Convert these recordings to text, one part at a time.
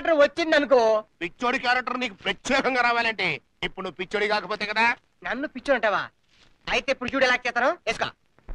Character వచ్చింది అనుకో పిచ్చోడి character నీకు ప్రత్యేకంగా రావాలంటే ఇప్పుడు నువ్వు పిచ్చోడి కాకపోతే కదా నన్ను పిచ్చు అంటావా అయితే ఇప్పుడు చూడు ఎలా చేస్తాను వేసుకో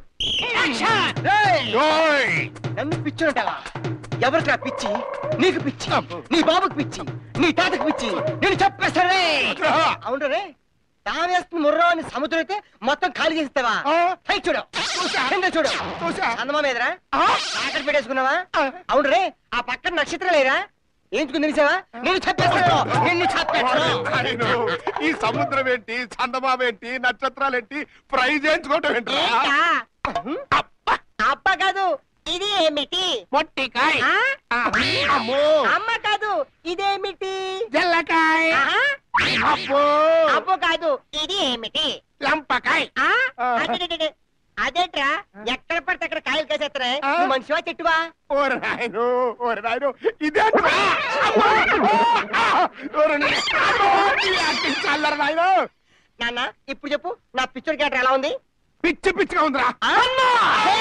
ఓయ్! నన్ను పిచ్చు అంటావా ఎవరికి నా పిచ్చి నీకు పిచ్చి నీ బాబుకి పిచ్చి నీ తాతకు పిచ్చి నేను చెప్పేస్తానే అవును రే తావేస్తుంది ముర్రో అని సముద్రం అయితే మొత్తం ఖాళీ చేస్తావా ఆ? పై చూడు కింద చూడు చూసా. చందమా మీదరా ఆ? తాకట్టు పెట్టేసుకున్నావా ఆ. అవును రే ఆ పక్కన నక్షత్రం లేరా ఏంచుకుని తెలిసావా నేను చెప్పేస్తాను నిన్ను చెప్పేస్తాను నాయను, ఈ సముద్రం ఏంటి చందమామ ఏంటి నక్షత్రాలు ఏంటి ఫ్రై చేయించుకోవటం ఏంట్రా ఏంటా? అబ్బ కాదు ఇది ఏమిటి మొట్టికాయ్ ఆ? అమ్మో అమ్మ కాదు ఇదేమిటి జల్లకాయ్ ఆహా. అబ్బో అబ్బో కాదు ఇది ఏమిటి లంపకాయ్ ఆ? ఆ. అదేదేదే. అదేంట్రా ఎక్కడ పడితే అక్కడ కాయలు కాసేస్తారా ఆ. నువ్వు మనిషివా చెట్టువా ఓరి నాయను ఓరి నాయను ఇదేంట్రా అమ్మో! ఓరి నాయను. అమ్మో! ఈ యాక్టింగ్ చల్లరా నాయను నాన్న ఇప్పుడు చెప్పు నా పిక్చర్ క్యారెక్టర్ ఎలా ఉంది పిచ్చి పిచ్చిగా ఉందిరా హే!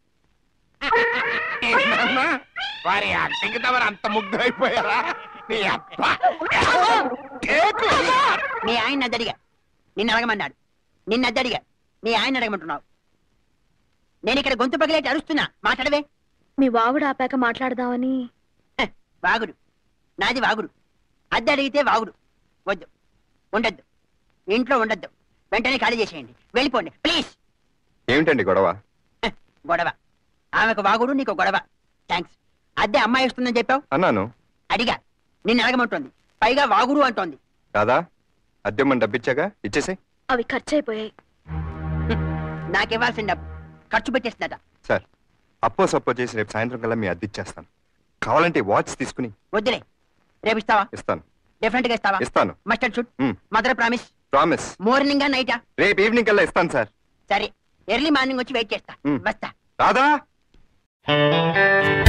ఏంటమ్మా? వారి యాక్టింగ్ తమరు అంత ముగ్ధులైపోయారా నీ అప్ప కేకు మీ ఆయన నన్ను అడిగా నిన్ను అడగమన్నాడు నిన్ను అద్దె అడిగా మీ ఆయన అడగమంటున్నావు నేను ఇక్కడ గొంతు పగిలేటి అరుస్తున్నా మాట్లాడవే మీ వాగుడు ఆపాక మాట్లాడదామని హ, వాగుడు నాది వాగుడు అద్దె అడిగితే వాగుడు వద్దు ఉండద్దు ఇంట్లో ఉండద్దు వెంటనే ఖాళీ చేసేయండి వెళ్ళిపోండి ప్లీజ్ ఏమిటండి గొడవ హ, గొడవ ఆమెకు వాగుడు నీకు గొడవ థ్యాంక్స్ అద్దె అమ్మాయి వస్తుందని చెప్పావు అన్నాను అడిగా నిన్ను అడగమంటోంది పైగా వాగుడు అంటోంది కాదా అద్దెమ్మని డబ్బిచ్చాగా ఇచ్చేసి అవి ఖర్చు అయిపోయాయి నాకు ఇవ్వాల్సిన డబ్బు ఖర్చు పెట్టేస్తుందట సార్ అప్పో సప్పో చేసి రేపు సాయంత్రం కల్లా మీ అద్దె ఇచ్చేస్తాను కావాలంటే వాచ్ తీసుకుని వద్దులే రేపు ఇస్తావా ఇస్తాను డిఫరెంట్ గా ఇస్తావా ఇస్తాను మస్టర్డ్ షూట్ మ్. మదర్ ప్రామిస్ ప్రామిస్ మార్నింగ్ నైటా రేపు ఈవినింగ్ కల్లా ఇస్తాను సార్ సరే ఎర్లీ మార్నింగ్ వచ్చి వెయిట్ చేస్తా మ్. వస్తా రాదా